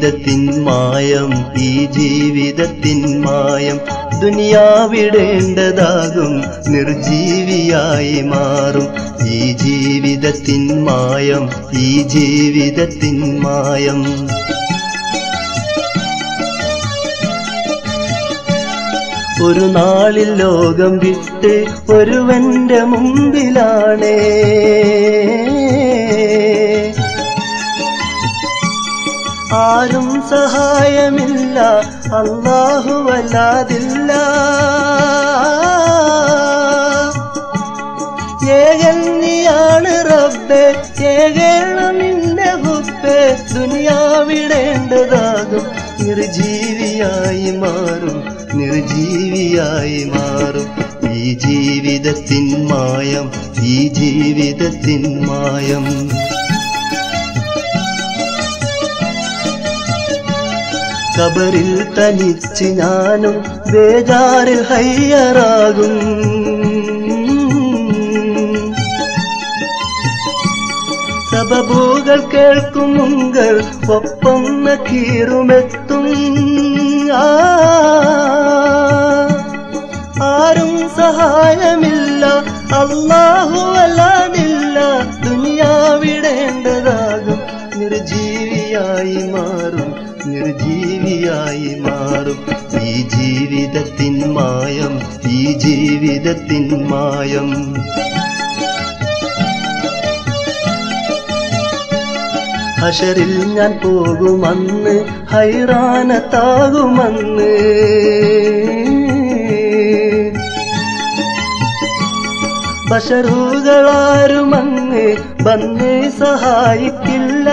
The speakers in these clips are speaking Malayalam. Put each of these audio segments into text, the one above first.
ജീവിതത്തിൻ മായം ഈ ജീവിതത്തിൻ മായം ദുനിയാവിടേണ്ടതാകും നിർജീവിയായി മാറും ഈ ജീവിതത്തിൻ മായം ഈ ജീവിതത്തിൻ മായം ഒരു നാളിൽ ലോകം വിട്ട് ഒരുവന്റെ മുമ്പിലാണേ ആരും സഹായമില്ല അള്ളാഹു വല്ലാതില്ല ഏകന്നിയാണ് റബ്ബെ ഏകേണം നിന്റെ ഹുബെ ദുനിയാവിടേണ്ടതാകും നിർജീവിയായി മാറും നിർജീവിയായി മാറും ഈ ജീവിതത്തിൻ മായം ഈ ജീവിതത്തിൻ മായം കബറിൽ തനിച്ച് ഞാനും ബേജാറിൽ ഹയ്യറാകും സബബുകൾ കേൾക്കും മുങ്കൾ ഒപ്പം നഖീറുമെത്തും ആ ആരും സഹായമില്ല അള്ളാഹു അല്ലാതില്ല ദുനിയാവിടേണ്ടതാകും നിർജീവിയായി മാറും നിർജീവിയായി മാറും ഈ ജീവിതത്തിൻ മായം ഈ ജീവിതത്തിൻ മായം ഹഷറിൽ ഞാൻ പോകുമന്ന് ഹൈറാനത്താകുമന്ന് ബഷറുകളാരുമങ്ങ് വന്ന് സഹായിക്കില്ല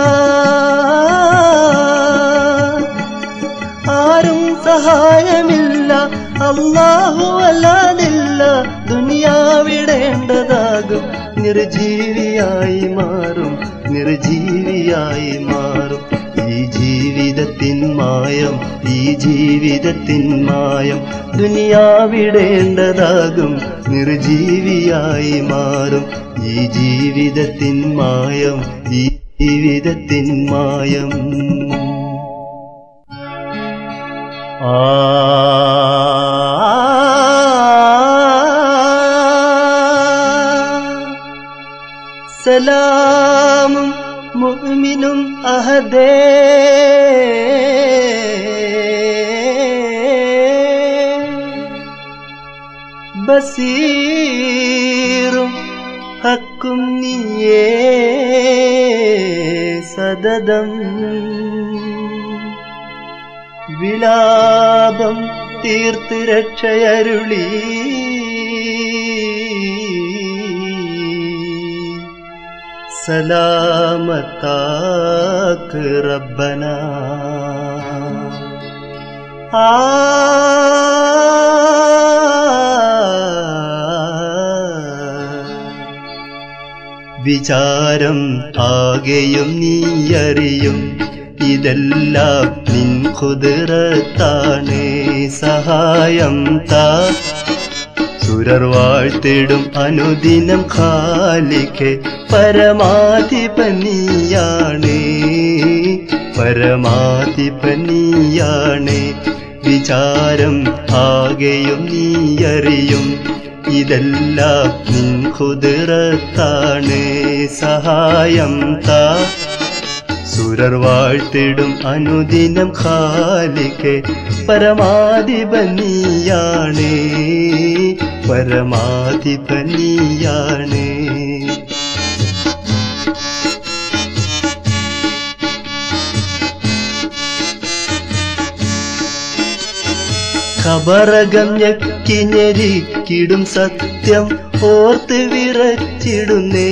ആരും സഹായമില്ല അള്ളാഹു അല്ലാതില്ല ദുനിയാവിടേണ്ടതാകും നിർജീവിയായി മാറും നിർജീവിയായി മാറും ഈ ജീവിതത്തിൻ മായം ഈ ജീവിതത്തിൻ മായം ദുനിയാവിടേണ്ടതാകും നിർജീവിയായി മാറും ഈ ജീവിതത്തിൻ മായം ഈ ജീവിതത്തിൻ മായം ആ സലാമും മുഅ്മിനും അഹദേ ബസീറും ഹക്കും നീയേ സദദം വിലാപം തീർത്ത് രക്ഷയരുളി സലാമത്താക്ക് റബ്ബന ആ വിചാരം ആകെയും നീയറിയും ഇതെല്ലാം നിൻ കുതിരത്താണ് സഹായം താ സുരർ വാഴ്ത്തിടും അനുദിനം ഖാലിക്കെ പരമാധിപനിയാണ് പരമാധിപനിയാണ് വിചാരം ആകെയും നീയറിയും ഇതെല്ലാം നിൻ കുതിരത്താണ് സഹായം താ സുരർ വാഴ്ത്തിടും അനുദിനം ഖാലിക്കെ പരമാധിപനിയാണ് പരമാധിപനിയാണ് ഖബറകം ഞെക്കി ഞെരിക്കിടും സത്യം ഓർത്ത് വിറച്ചിടുന്നേ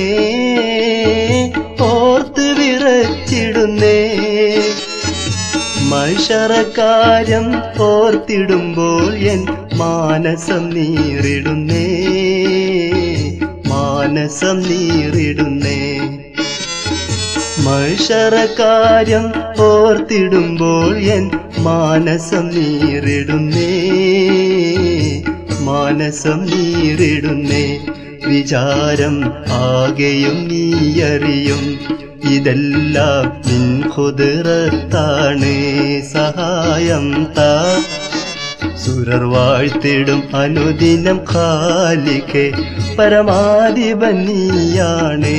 ഓർത്ത് വിറച്ചിടുന്നേ മനുഷ്യറക്കാര്യം ഓർത്തിടുമ്പോൾ എൻ മാനസം നീറിടുന്നേ മാനസം നീറിടുന്നേ മനുഷ്യറക്കാര്യം ഓർത്തിടുമ്പോൾ എൻ മാനസം നീറിടുന്നേ മാനസം നീറിടുന്നേ വിചാരം ആകെയും നീയറിയും ഇതെല്ലാം നിൻ കുതിരത്താണ് സഹായം താ സുരർ വാഴ്ത്തിടും അനുദിനം കാലിക്കെ പരമാധിപനിയാണ്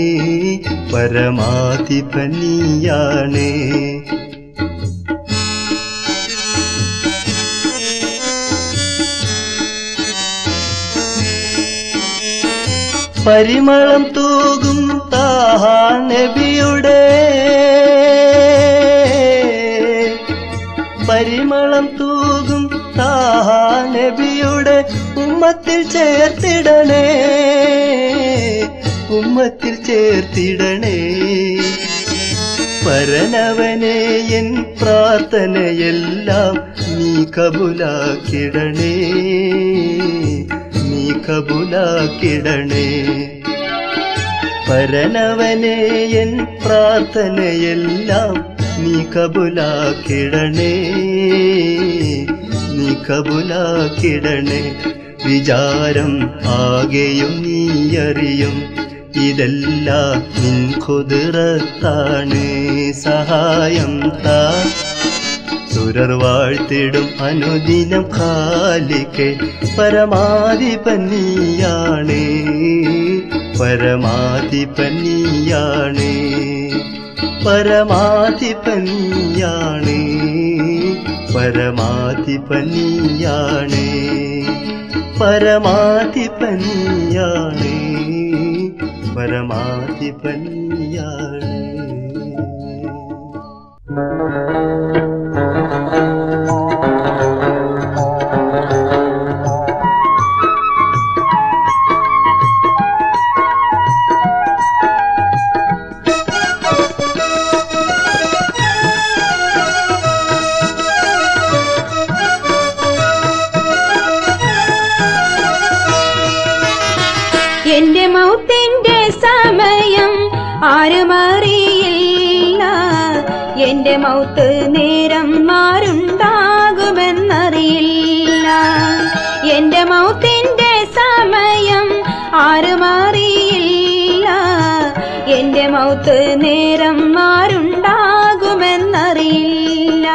പരമാധിപനിയാണ് പരിമളം തൂകും താഹാ നബിയുടെ പരിമളം തൂകും താഹാ നബിയുടെ ഉമ്മത്തിൽ ചേർത്തിടണേ ഉമ്മത്തിൽ ചേർത്തിടണേ പരനവനെ എൻ പ്രാർത്ഥനയെല്ലാം നീ കബുലാക്കിടണേ നീ കബുലാക്കിടണേ പരനവനെ എൻ പ്രാർത്ഥനയെല്ലാം നീ കബുലാക്കിടണേ നീ കബുലാക്കിടണേ വിചാരം ആകെയും നീ അറിയും ഇതെല്ലാം നിൻ കുതിരത്താണ് സഹായം താ സുരർ വാഴ്ത്തിടും അനുദിനം കാലിക്കെ പരമാധിപനിയാണ് പരമാധിപനിയാണ് പരമാധിപനിയാണ് പരമാധിപനിയാണ് പരമാധിപനിയാണ് പരമാധിപനിയാണ് എന്റെ മൗത്തിന്റെ സമയം ആരും അറിയില്ല എന്റെ മൗത്ത് നേരം മാറുണ്ടാകുമെന്നറിയില്ല എന്റെ മൗത്തിന്റെ സമയം ആരും അറിയില്ല എന്റെ മൗത്ത് നേരം മാറുണ്ടാകുമെന്നറിയില്ല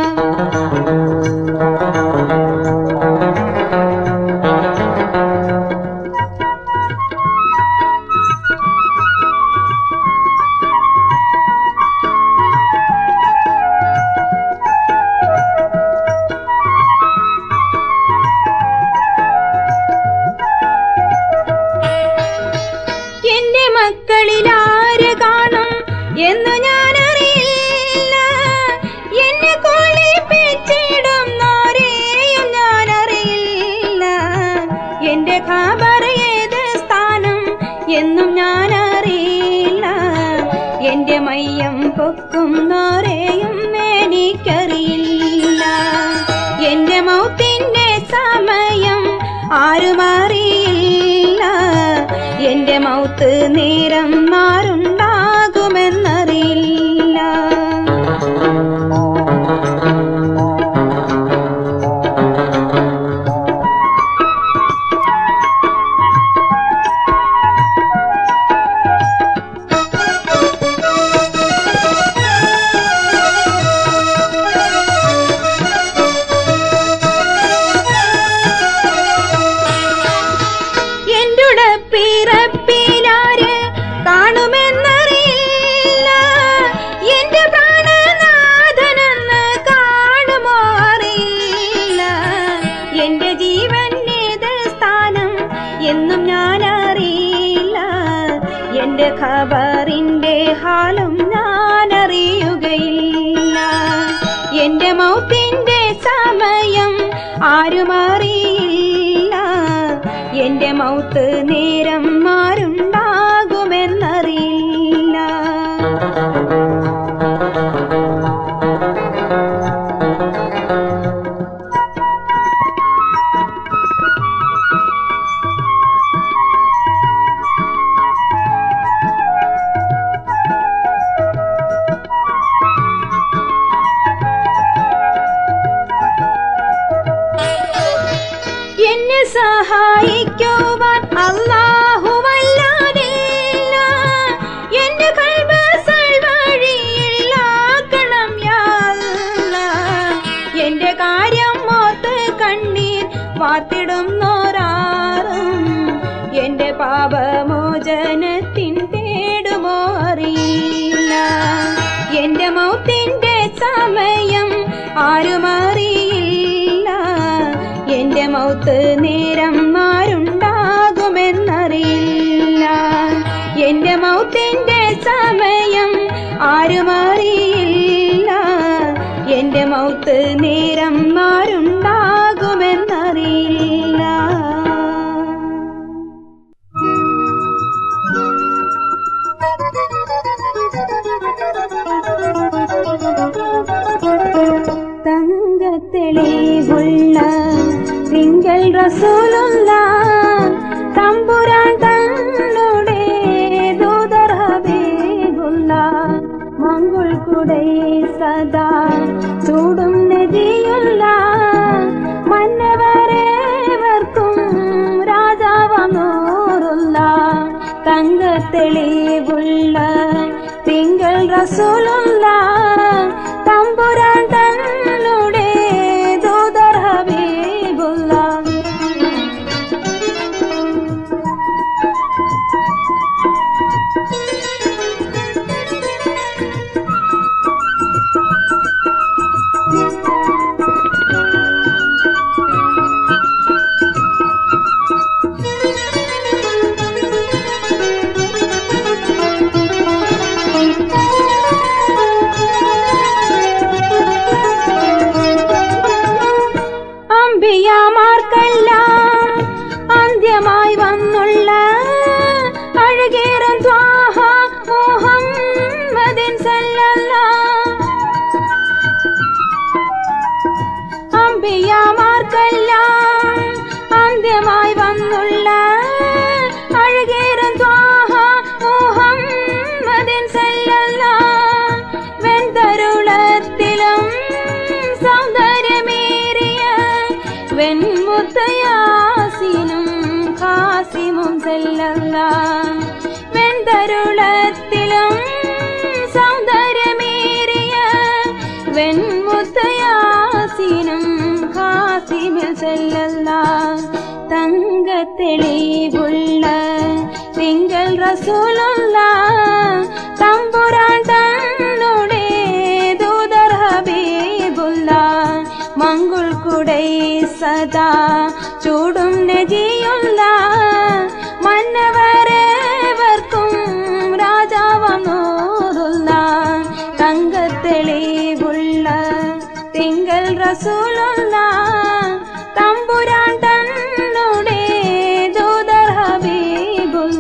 എന്റെ മക്കളിൽ ആര് കാണും എന്നു ഞാൻ അറിയില്ല എന്നെ കൊളിപ്പിച്ചിടുന്നോരെയും ഞാൻ അറിയില്ല എന്റെ ഖബർ ഏത് സ്ഥാനം എന്നും ഞാൻ അറിയില്ല എന്റെ മയ്യം പൊക്കുന്നോരെയും എനിക്കറിയില്ല എന്റെ മൗത്തിന്റെ സമയം ആരും അറിയില്ല എന്റെ മൗത്ത് നേരം മാറുണ്ടാകുമെന്നറിയില്ല എന്റുടെ പിറപ്പിലാര് കാണുമെന്നറിയില്ല എന്റെ പ്രാണനാഥനെന്ന് കാണുമോ അറിയില്ല എന്റെ ജീവൻ ഏത് സ്ഥാനം എന്നും ഞാൻ അറിയില്ല എന്റെ ഖബറിന്റെ ഹാലും ഞാൻ അറിയുകയില്ല എന്റെ മൗത്തിന്റെ സമയം ആരും അറിയില്ല എന്റെ മൗത്ത് നേരം മാറുണ്ടാകുമെന്നറിയില്ല എന്നെ സഹായിക്കുവാൻ അല്ലാ പാപമോചനത്തിൻ തേടുമോ അറിയില്ല എന്റെ മൗത്തിന്റെ സമയം ആരും അറിയില്ല എന്റെ മൗത്ത് നേരം ആരുണ്ടാകുമെന്നറിയില്ല എന്റെ മൗത്തിന്റെ സമയം ആരും അറിയില്ല എന്റെ മൗത്ത് നേരം ആരുണ്ടാകുമെന്നറിയില്ല തങ്കത്തെളിവുള്ള തിങ്കൾ റസൂലുള്ള തമ്പുരാൻ തന്നുടെ ദൂതറബേകുള്ള മങ്കുൾ കുടൈ സദാ ചൂടും നദിയുള്ള മന്നവരേവർക്കും രാജാവനൂറുള്ള തങ്കത്തെളിവുള്ള തിങ്കൾ റസൂലുള്ള തമ്പുരാൻ തന്നുടെ ദൂതർ ഹബീബുള്ള അമ്പിയാമാർക്കെല്ലാം അന്ത്യമായി വന്നുള്ള അഴകേറും ത്വാഹ മുഹമ്മദിൻ സല്ലല്ലാഹ് അമ്പിയാമാർക്കെല്ലാം അന്ത്യമായി വന്നുള്ള അഴകേറും ത്വാഹ മുഹമ്മദിൻ സല്ലല്ലാഹ് വെന്തരുളത്തിലും സൗന്ദര്യമേറിയ വെൺമുത്തയാസിനും ഖാസിമും സല്ലല്ലാഹ് വെന്തരുളത്തിലും സൗന്ദര്യമേറിയ വെൺമുത്തയാസിനും ഖാസിമിൽ സല്ലല്ലാഹ് തങ്കത്തെളിവുള്ള തിങ്കൾ റസൂലുള്ള തമ്പുരാൻ തന്നുടെ ദൂതർ ഹബീബുള്ള മങ്കുൾ കുടൈ സദാ ചൂടും നജിയുള്ള മന്നവരേവർക്കും രാജാവനൂറുള്ള തങ്കത്തെളിവുള്ള തിങ്കൾ റസൂലുള്ള തമ്പുരാൻ തന്നുടെ ദൂതർ ഹബീബുള്ള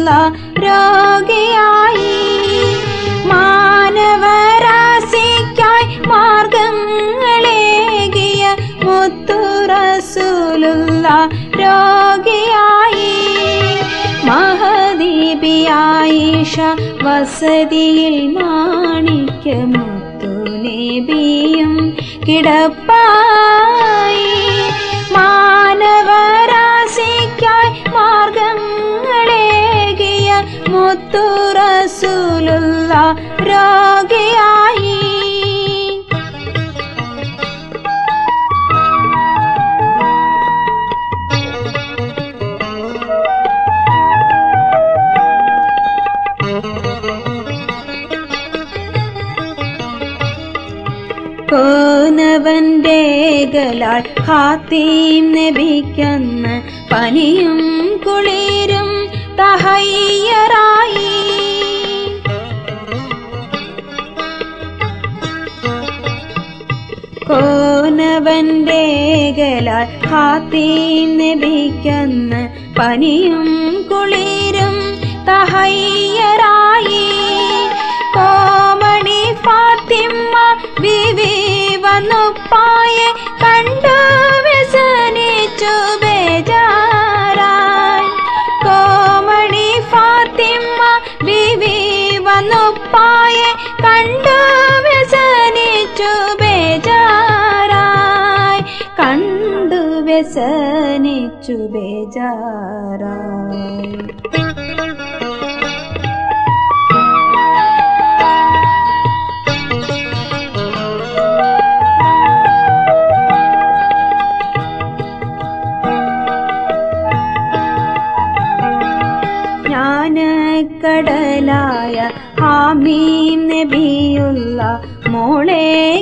രോഗിയായി മാനവരാശിക്കായി മാർഗങ്ങളേകിയ മുത്തുറസുലുള്ള രോഗിയായി മഹദീപിയായിഷ വസതിയിൽ മാണിക്യമുത്തുനബിയും കിടപ്പായി മാനവരാശിക്കായി മാർഗങ്ങളേകിയ മുത്തുറസുലുള്ള രോഗിയായി കോനവന്റെ ഗലാൾ ഹാത്തീം നബിക്കന്ന് പനിയും കുളിരും തഹയ്യറായി കോനവന്റെ ഗലാൾ ഹാത്തീം നബിക്കന്ന് പനിയും കുളിരും തഹയ്യറായി കോമണി ഫാത്തിമ്മ ബിവി വന്നുപ്പായെ കണ്ടു വ്യസനിച്ചു ബേജാറായി കോമണി ഫാത്തിമ്മ ബിവി വന്നുപ്പായെ കണ്ടു വ്യസനിച്ചു ബേജാറായി കണ്ടു വ്യസനിച്ചു ബേജാറായി ജ്ഞാനക്കടലായ ഹാമീം നബിയുള്ള മോളെ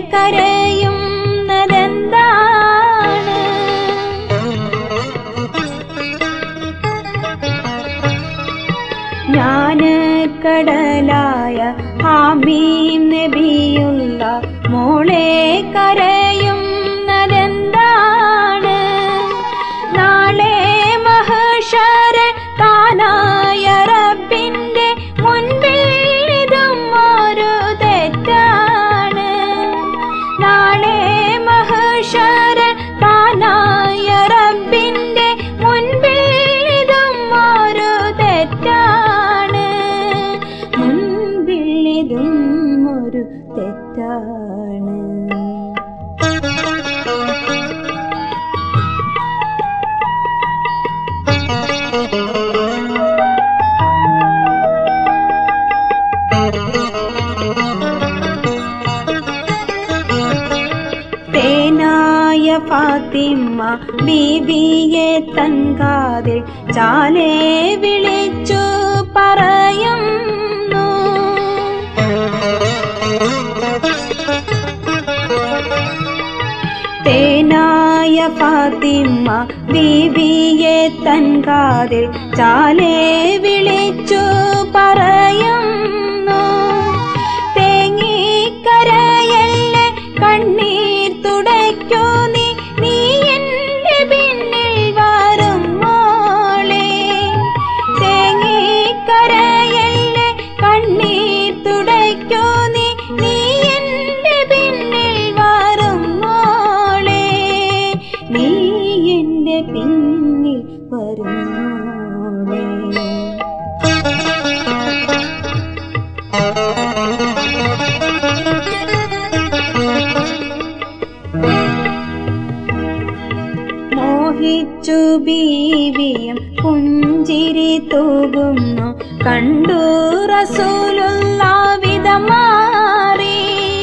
കരയുന്നതെന്താണ് ജ്ഞാനക്കടലായ ഹാമീം നബിയുള്ള മോളെ കരയുന്നതെന്താണ് നാളെ മഹഷര താനായ റബ്ബിന്റെ മുൻപിൽ ഇതും ഒരു തെറ്റാണ് നാളെ മഹഷര താനായ റബ്ബിന്റെ മുൻപിൽ ഇതും ഒരു തെറ്റാണ് മുൻപിൽ ഇതും ഒരു തെറ്റാണ് തേനായ ഫാത്തിമ്മ ബീവിയെ തൻകാതിൽ ചാലേ വിളിച്ചു പറയുന്നു തേനായ ഫാത്തിമ്മ ബീവിയെ തൻകാതിൽ ചാലേ വിളിച്ചു പറയുന്നു തേങ്ങിക്കരയല്ലേ കണ്ണീർ തുടയ്ക്കൂ നീ നീ എന്റെ പിന്നിൽ വരും മോളെ തേങ്ങിക്കരയല്ലേ കണ്ണീർ തുടയ്ക്കൂ നീ നീ എന്റെ പിന്നിൽ വരും മോളെ നീ എന്റെ പിന്നിൽ വരും മോളെ മോഹിച്ചു ബീവിയും പുഞ്ചിരി തൂകുന്നു കണ്ടു റസൂലുള്ള വിധമാറി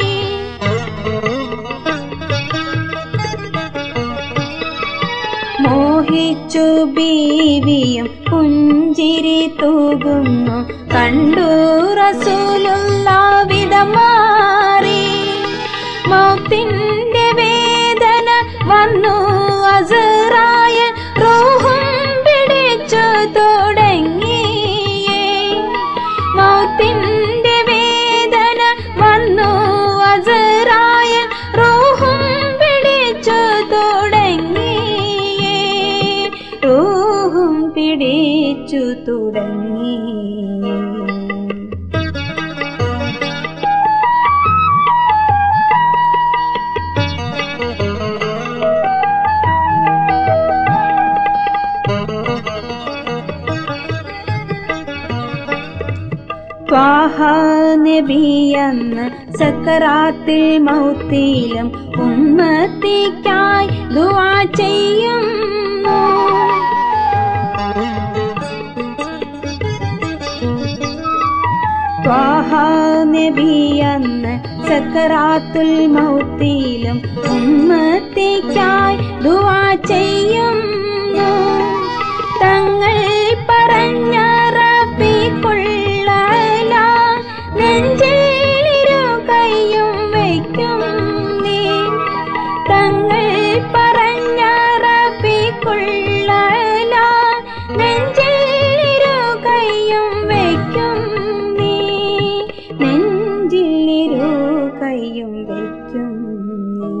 മോഹിച്ചു ബീവിയും പുഞ്ചിരി തൂകുന്നു കണ്ടു റസൂലുള്ള വിധമാറി മൗത്തിന്റെ വേദന വന്നു അസറായ റൂഹും പിടിച്ചു തുടങ്ങിയേ മൗത്തിന്റെ വേദന വന്നു അസറായ റൂഹും പിടിച്ചു തുടങ്ങിയേ റൂഹും പിടിച്ചു തുടങ്ങി നബിയെന്ന് സക്കറാത്തിൽ മൗത്തിലും ഉമ്മത്തിക്കായി ദുആ ചെയ്യുന്നു ത്വാഹ നബിയെന്ന് സക്കറാത്തുൽ മൗത്തിലും ഉമ്മത്തിക്കായി ദുആ ചെയ്യുന്നു തങ്ങൾ പറഞ്ഞ റബ്ബിക്കുള്ള നെഞ്ചിൽ ഇരു കൈയും വയ്ക്കും നീ തങ്ങൾ പറഞ്ഞ റബ്ബിക്കുള്ള നെഞ്ചിൽ ഇരു കൈയും വയ്ക്കും നീ നെഞ്ചിൽ ഇരു കൈയും വയ്ക്കും നീ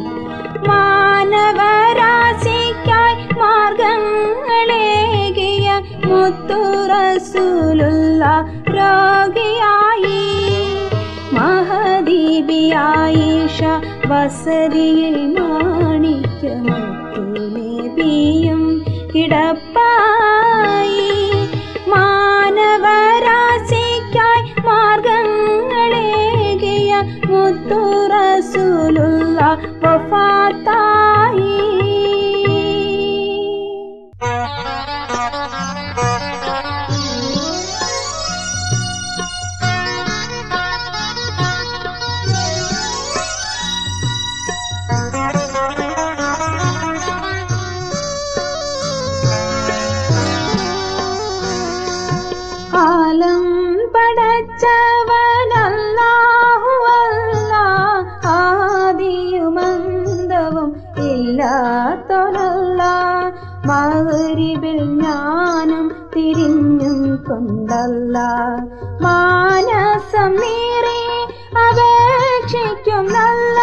മാനവരാശിക്കായി മാർഗങ്ങളേകിയ മുത്തുറസൂലുള്ള രോഗിയായി മഹദീബിയായിഷ വസതിയിൽ മാണിക്യമത്തുനബിയും കിടപ്പായി മാനവരാശിക്കായി മാർഗങ്ങളേകിയ മുത്തുറസൂലുള്ള വഫാത്തായി ആലം പടച്ചവനല്ലാഹുവല്ല ആദിയുമന്തവും ഇല്ലാത്തൊരല്ല മകരിബിൽ ഞാനും തിരിഞ്ഞും കൊണ്ടല്ല മാനസം നീറി അപേക്ഷിക്കും നല്ല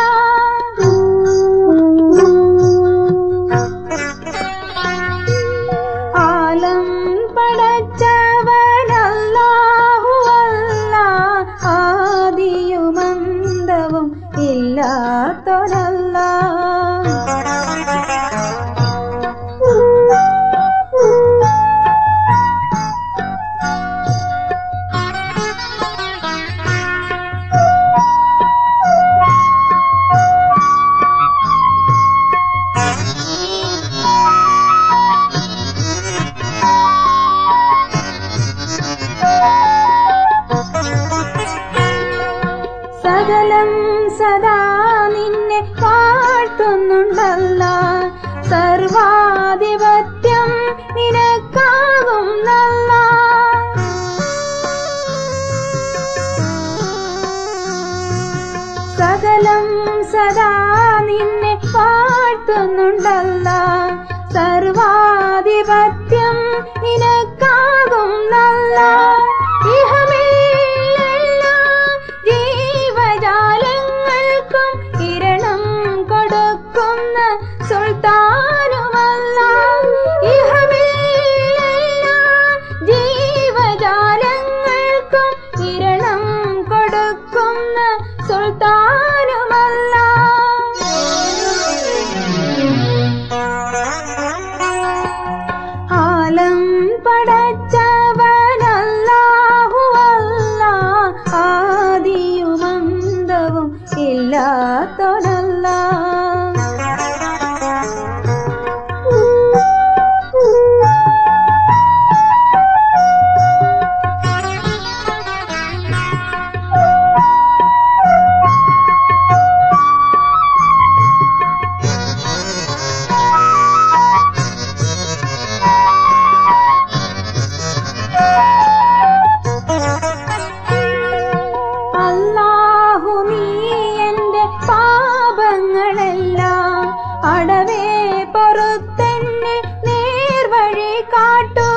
ആലം പടച്ചവനല്ലാഹുവല്ല ആദിയുമന്തവും ഇല്ലാത്തൊരല്ല സകലം സദാ നിന്നെ പാട്ടുന്നുണ്ടല്ല സർവാധിപത്യം നിനക്കാകും നല്ല സകലം സദാ നിന്നെ പാട്ടുന്നുണ്ടല്ല സർവാധിപത്യം നിനക്കാകും നല്ല ഇഹമേലെല്ലാ ജീവജാലങ്ങൾക്കും കിരണം കൊടുക്കുന്ന സുൽത്താനുമല്ല ഇഹമേലെല്ലാ ജീവജാലങ്ങൾക്കും കിരണം കൊടുക്കുന്ന സുൽത്താനുമല്ല ആലം പടച്ചവനല്ലാഹുവല്ല ആദിയുമന്തവും ഇല്ലാത്തൊരല്ല അല്ലാഹു നീ എന്റെ പാപങ്ങളെല്ലാം അടവേ പൊറുത്തെന്നെ നേർവഴി കാട്ടൂ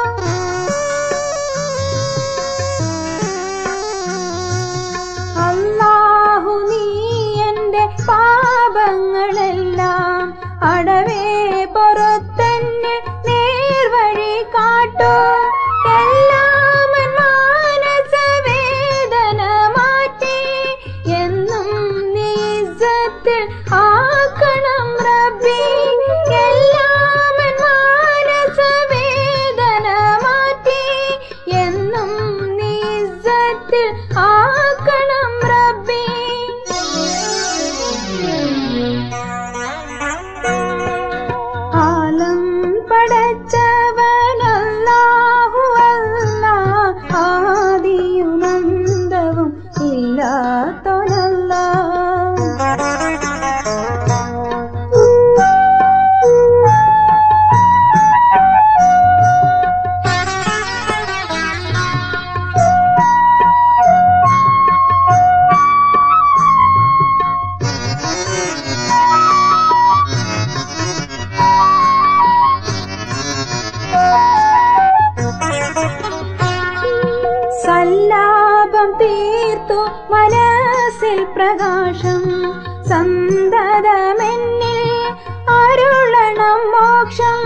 അല്ലാഹു നീ എന്റെ പാപങ്ങളെല്ലാം അടവേ പൊറുത്തെന്നെ നേർവഴി കാട്ടൂ എല്ലാം എൻ മാനസവേദന മാറ്റി എന്നും നീ ഇസ്സത്തിൽ ആക്കണം റബ്ബി എല്ലാം എൻ മാനസവേദന മാറ്റി എന്നും നീ ഇസ്സത്തിൽ ആക്കണം ഇല്ലാത്തോനല്ല സല്ലാപം തീർത്തു മനസ്സിൽ പ്രകാശം സന്തതമെന്നിൽ അരുളണം മോക്ഷം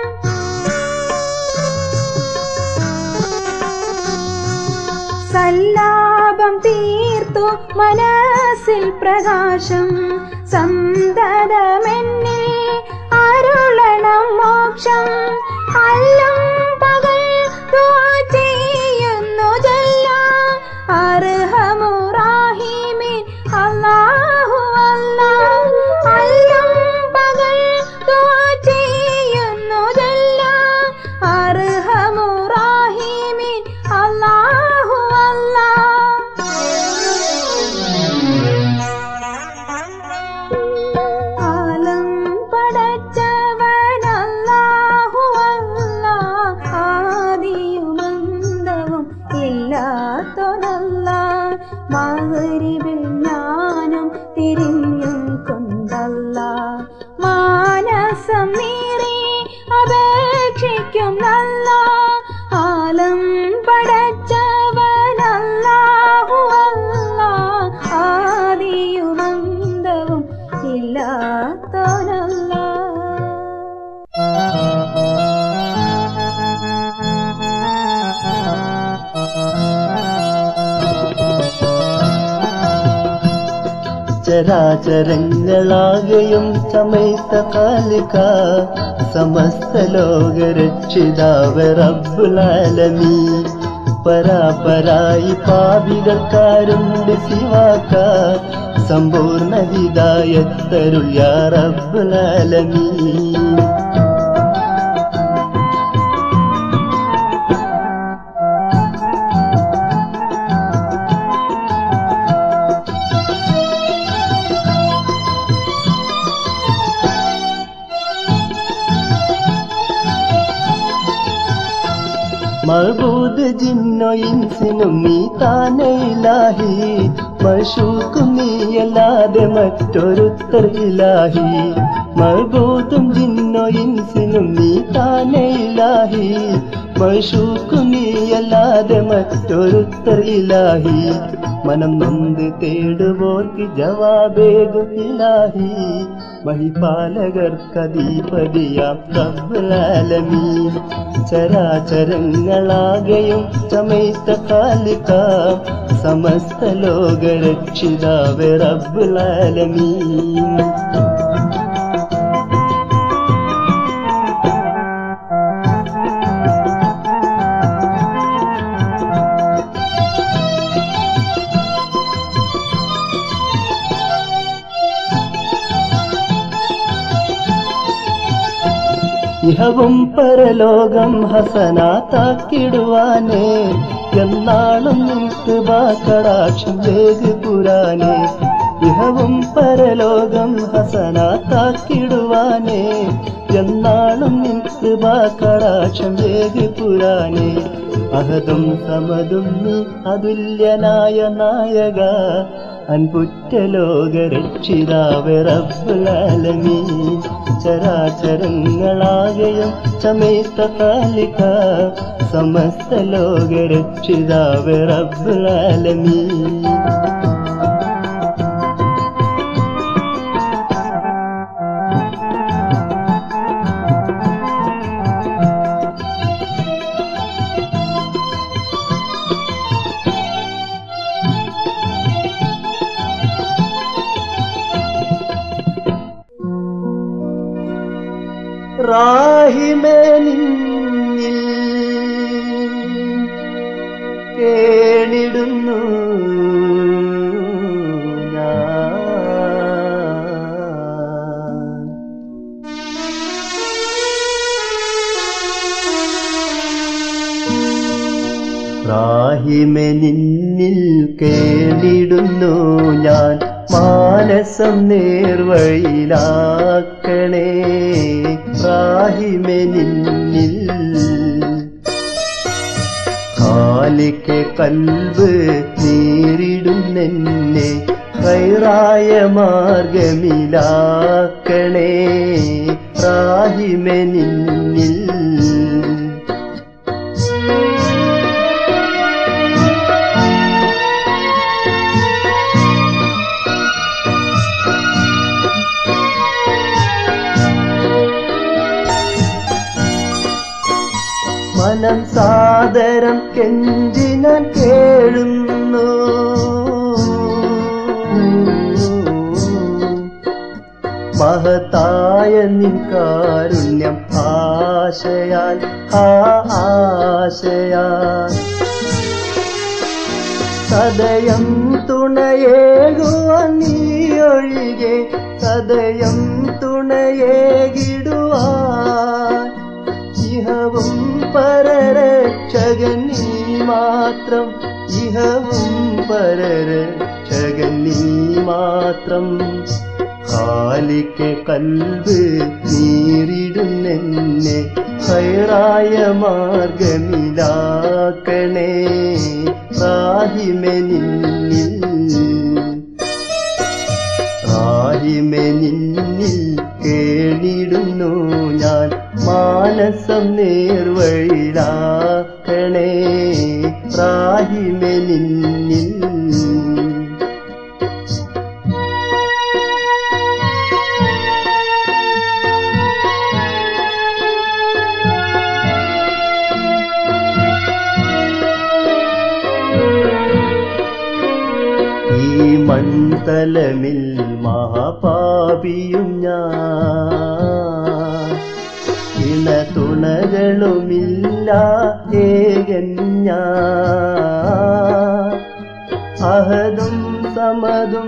സല്ലാപം തീർത്തു മനസ്സിൽ പ്രകാശം സന്തതമെന്നിൽ അരുളണം മോക്ഷം അല്ലും പകൽ ദുആ ചെയ്യുന്നു ജല്ലാം അർഹമുറാഹിമീൻ അല്ലാഹു അല്ലാഹ് അല്ലും പകൽ ദുആ ചെയ്യുന്നു ജല്ലാം അർഹമുറാഹിമീൻ അല്ലാഹു അല്ലാഹ് ആലം പടച്ചവനല്ലാഹു അല്ലാഹ് ആദിയുമന്തവും ഇല്ലാത്തൊരല്ല മകരിവിൽ ജ്ഞാനം തിരിഞ്ഞും കൊണ്ടല്ല മാനസം നീറി അപേക്ഷിക്കും നല്ല ആലം പടച്ചവനല്ലാഹു അല്ലാഹ് ആദിയുമന്തവും ഇല്ലാത്തോനല്ല ചരാചരങ്ങളാകെയും ചമൈത്ത കാലിക സമസ്ത ലോക രക്ഷിതാവ് റബ്ബുലാലമീ പരാപരായി പാപികൾക്കാരുണ്ട് ശിവാക്ക സമ്പൂർണ്ണ ഹിദായത്തരുൾ യാ റബ്ബുലാലമീ മഹബൂദ് ജിന്നോ ഇൻസിനും നീ താനെ ഇലാഹി മഷൂക്കും നീയല്ലാതെ മറ്റൊരുത്തർ ഇലാഹി മഹബൂദും ജിന്നോ ഇൻസിനും നീ താനെ ഇലാഹി മഷൂക്കും നീയല്ലാതെ മറ്റൊരുത്തർ ഇലാഹി മനം നൊന്ത് തേടുവോർക്ക് ജവാബേകും ഇലാഹി മഹിപാലകർക്കധീപതിയാം റബ്ബുലാലമീൻ ചരാചരങ്ങളാകെയും ചമൈത്ത കാലിക സമസ്ത ലോക രക്ഷിതാവ് റബ്ബുലാലമീൻ ഇഹവും പരലോകം ഹസനാത്താക്കിടുവാനേ എന്നാളും നിൽക്ക് ബാക്കടാക്ഷം വേഗ് പുരാനേ ഇഹവും പരലോകം ഹസനാത്താക്കിടുവാനേ എന്നാളും നിൽക്ക് ബാക്കടാക്ഷം വേഗ് പുരാനേ അഹദും സമതും നീ അതുല്യനായ നായക അൻപുറ്റ ലോക രക്ഷിതാവ് റബ്ബുലാലമീൻ ചരാചരങ്ങളാകെയും ചമേത്ത കാലിക സമസ്ത ലോക രക്ഷിതാവ് റബ്ബുലാലമീൻ റാഹിമേ നിന്നിൽ കേണിടുന്നു ഞാൻ റാഹിമെ നിന്നിൽ കേട്ടിടുന്നു ഞാൻ മാനസം നേർവഴിയിലാക്കണേ റാഹിമെ നിന്നിൽ കാലിക്ക് കൽബ് നേരിടുന്നെന്നെ കൈറായ മാർഗമിലാക്കണേ റാഹിമെ നിന്നിൽ മനം സാദരം കെഞ്ചി ഞാൻ കേഴുന്നു മഹത്തായ നിൻ കാരുണ്യം ആശയാൽ ആ ആശയാൽ സദയം തുണയേകുവാൻ നീയൊഴികെ സദയം തുണയേകിടുവാൻ ഇഹവും പരരക്ഷകൻ നീ മാത്രം ഇഹവും പരരക്ഷകൻ നീ മാത്രം കാലിക്ക് കൽബ് നീരിടുന്നെന്നെ ഹൈറായ മാർഗമിലാക്കണേ സാഹിമെ നിന്നിൽ റാഹിമെ നിന്നിൽ കേണിടുന്നു ഞാൻ മാനസം നേർവഴിയിലാക്കണേ റാഹിമെ നിന്നിൽ ഈ മൺതലമിൽ മഹാപാപിയും ഞാൻ ഇണ തുണകളുമില്ല ഏകൻ ഞാൻ അഹദും സമതും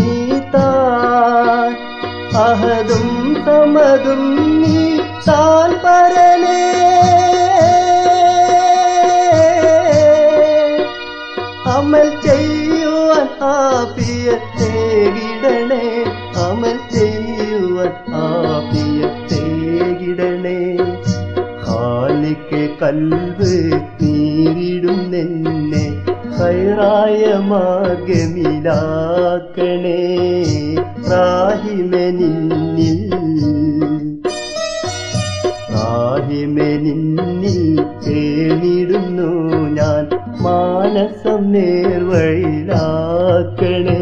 നീതാൻ അഹദും സമതും നീ താൻ പരനേ അമൽ ചെയ്യുവാൻ ആപിയത്തേകിടണേ അമൽ ചെയ്യുവാൻ ആപിയത്തേകിടണേ ഹാലിക്ക് കൽവ് നീരിടുന്നെന്നെ ഹൈറായ മാർഗമിലാക്കണേ റാഹിമെ നിന്നിൽ റാഹിമെ നിന്നിൽ കേണിടുന്നു ഞാൻ മാനസം നേർവഴിയിലാക്കണേ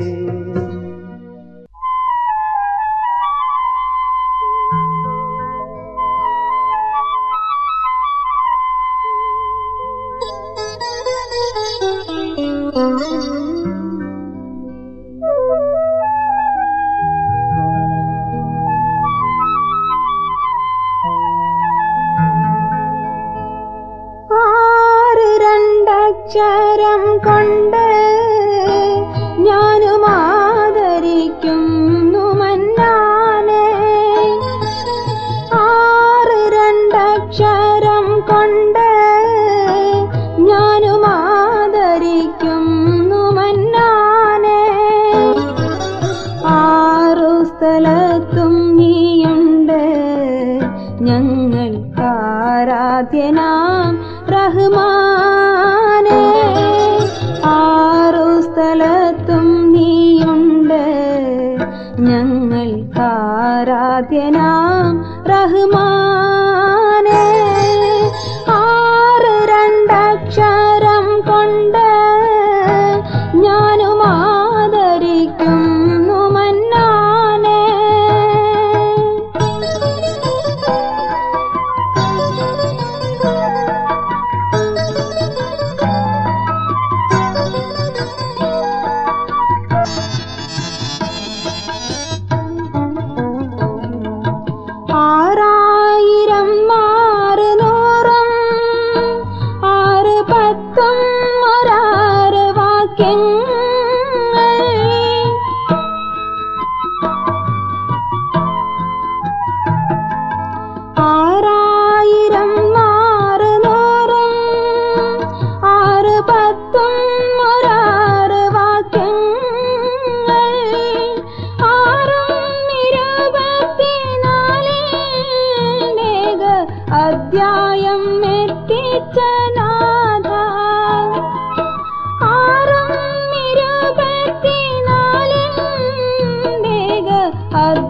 ആറ് രണ്ടക്ഷരം കൊണ്ട് ഞാനും ആദരിക്കുന്നു മന്നാനെ ആറ് രണ്ടക്ഷരം കൊണ്ട് ഞാനും ആദരിക്കുന്നു മന്നാനെ ആറു സ്ഥലത്തും നീയുണ്ട് ഞങ്ങൾക്കാരാധ്യനാം റഹ്മാനെ ആറു സ്ഥലത്തും നീയുണ്ട് ഞങ്ങൾക്കാരാധ്യനാം റഹ്മാനെ ആറ് രണ്ടക്ഷരം കൊണ്ട് ഞാനും ആദരിക്കുന്നു മന്നാനെ ആറായിരം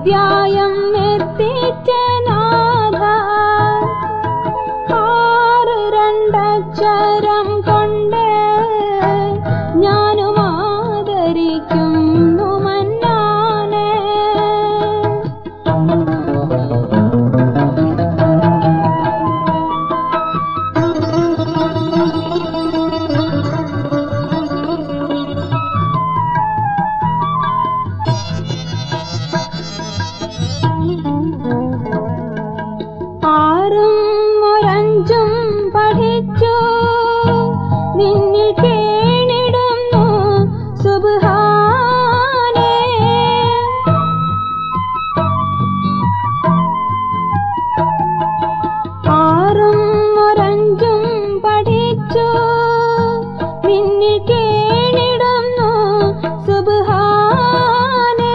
അധ്യായം എത്തിച്ച നാഥ ആറ് രണ്ടക്ഷരം കൊണ്ട് ഞാനും ആദരിക്കുന്നു മന്നാനെ ആറും ഒരഞ്ചും പഠിച്ചു നിന്നിൽ കേണിടുന്നു സുബ്ഹാനേ ആറും ഒരഞ്ചും പഠിച്ചു നിന്നിൽ കേണിടുന്നു സുബ്ഹാനേ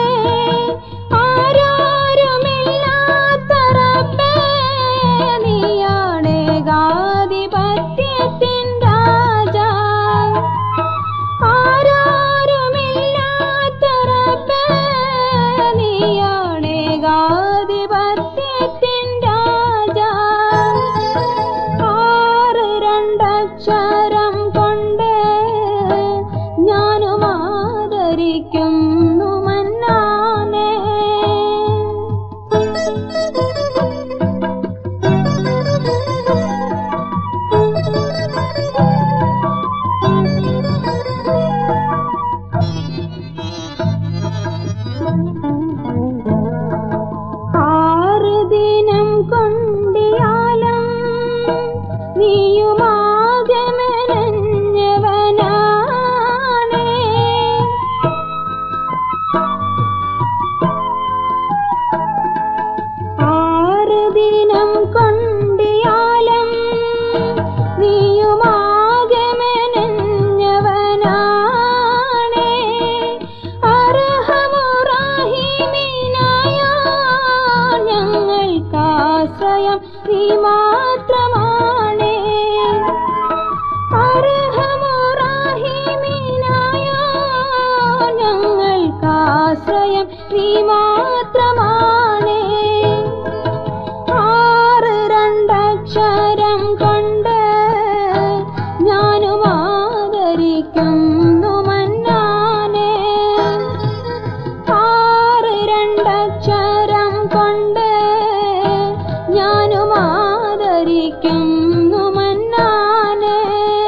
ആരോരുമില്ലാത്ത റബ്ബേ നീയാണേ ഗാധിപത്യത്തിൻ രാജാ ആരോരുമില്ലാത്ത റബ്ബേ നീയാണേ ഗാധിപത്യത്തിൻ രാജാ ആറ് രണ്ടക്ഷരം കൊണ്ട് ഞാനും ആദരിക്കുന്നു മന്നാനെ ആറ് ദിനം കൊണ്ടിയാലും നീയുമാകമനഞ്ഞവനാണേ ആറ് ദിനം കൊണ്ടിയാലും നീയുമാകമനഞ്ഞവനാണേ അർഹമുറാഹിമീനായ ഞങ്ങൾക്കാശ്രയം നീ മാത്രമാണേ അർഹമുറാഹിമീനായ ഞങ്ങൾക്കാശ്രയം നീ മാത്രമാണേ ആറ് രണ്ടക്ഷരം കൊണ്ട് ഞാനും ആദരിക്കുന്നു മന്നാനെ ആറ് രണ്ടക്ഷരം കൊണ്ട് ഞാനും ആദരിക്കുന്നു മന്നാനെ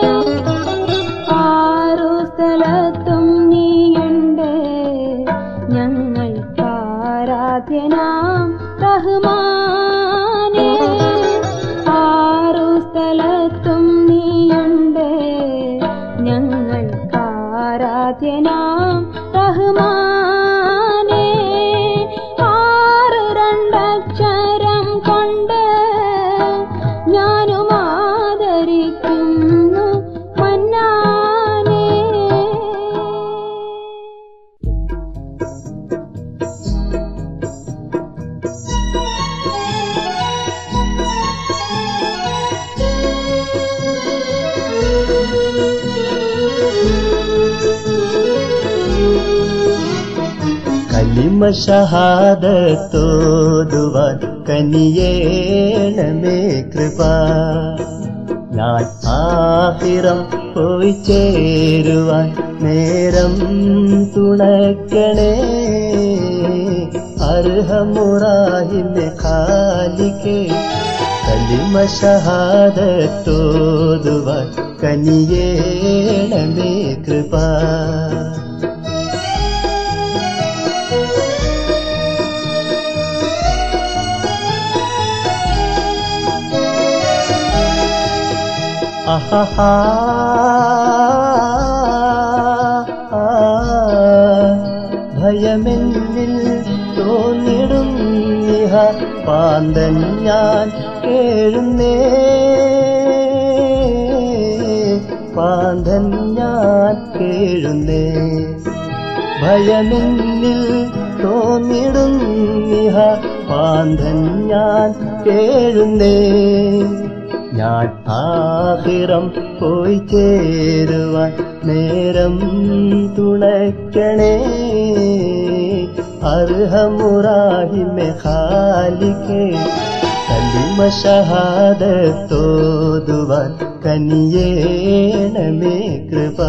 ആറു സ്ഥലത്തും നീയുണ്ട് ഞങ്ങൾക്കാരാധ്യനാം റഹ്മാനേ ആറു സ്ഥലത്തും നീയുണ്ട് ഞങ്ങൾക്കാരാധ്യനാം റഹ്മാനേ ആറ് രണ്ടക്ഷരം കൊണ്ട് ഞാനും ആദരിക്കുന്നു മന്നാനേ കലിമ ഷഹാദത്തോതുവാൻ കനിയേണമേ കൃപ ഞാൻ ആഹിറം പോയി ചേരുവാൻ നേരം തുണക്കണേ അർഹമുറാഹിന്റെ ഖാലിക്കേ കലിമ ഷഹാദത്തോതുവാൻ കനിയേണമേ കൃപ അഹഹാ ഭയമെന്നിൽ തോന്നിടും ഇഹ പാന്തൻ ഞാൻ കേഴുന്നേ പാന്തൻ ഞാൻ കേഴുന്നേ ഭയമെന്നിൽ തോന്നിടും ഇഹ പാന്തൻ ഞാൻ കേഴുന്നേ ഞാൻ ആഹിറം പോയി ചേരുവാൻ നേരം തുണയ്ക്കണേ അർഹമുറാഹിമെ ഖാലിക്കേ കലിമ ഷഹാദത്തോതുവാൻ കനിയേണമേ കൃപ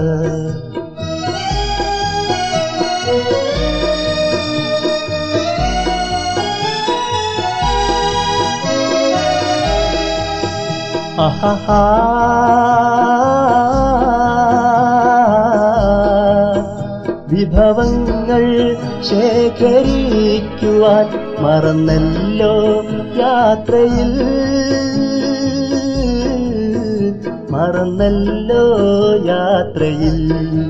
അഹഹാ വിഭവങ്ങൾ ശേഖരിക്കുവാൻ മറന്നല്ലോ യാത്രയിൽ മറന്നല്ലോ യാത്രയിൽ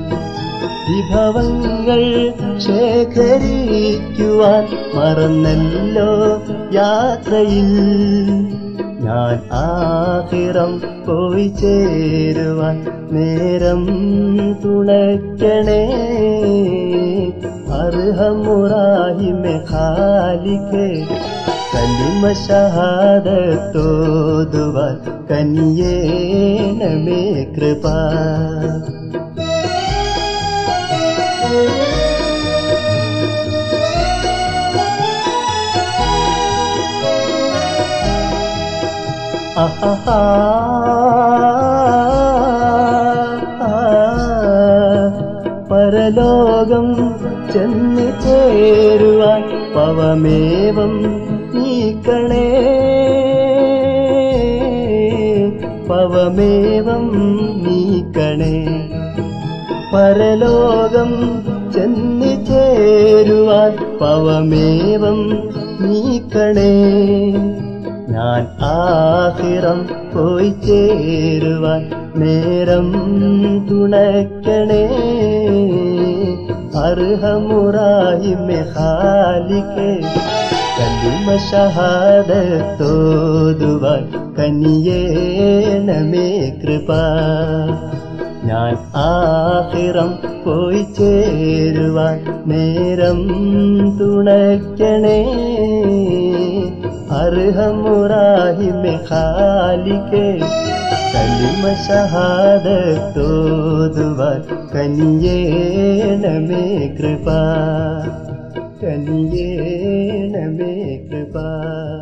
വിഭവങ്ങൾ ശേഖരിക്കുവാൻ മറന്നല്ലോ യാത്രയിൽ ഞാൻ ആഹിറം പോയി ചേരുവാൻ നേരം തുണയ്ക്കണേ അർഹമുറാഹിമെ ഖാലിക്കേ കലിമ ഷഹാദത്തോതുവാൻ കനിയേണമേ കൃപ അഹഹാ പരലോകം ചെന്ന് ചേരുവാൻ പവമേവം നീക്കണേ പവമേവം നീക്കണേ പരലോകം ചെന്ന് ചേരുവാൻ പവമേവം നീക്കണേ ഞാൻ ആഹിറം പോയി ചേരുവാൻ നേരം തുണയ്ക്കണേ അർഹമുറാഹിമെ ഖാലിക്കേ കലിമ ഷഹാദത്തോതുവാൻ കനിയേണമേ കൃപ ഞാൻ ആഹിറം പോയി ചേരുവാൻ നേരം തുണയ്ക്കണേ അർഹമുറാഹിമെ ഖാലിക്കേ കലിമ ഷഹാദത്തോതുവാൻ കനിയേണമേ കൃപ കനിയേണമേ കൃപ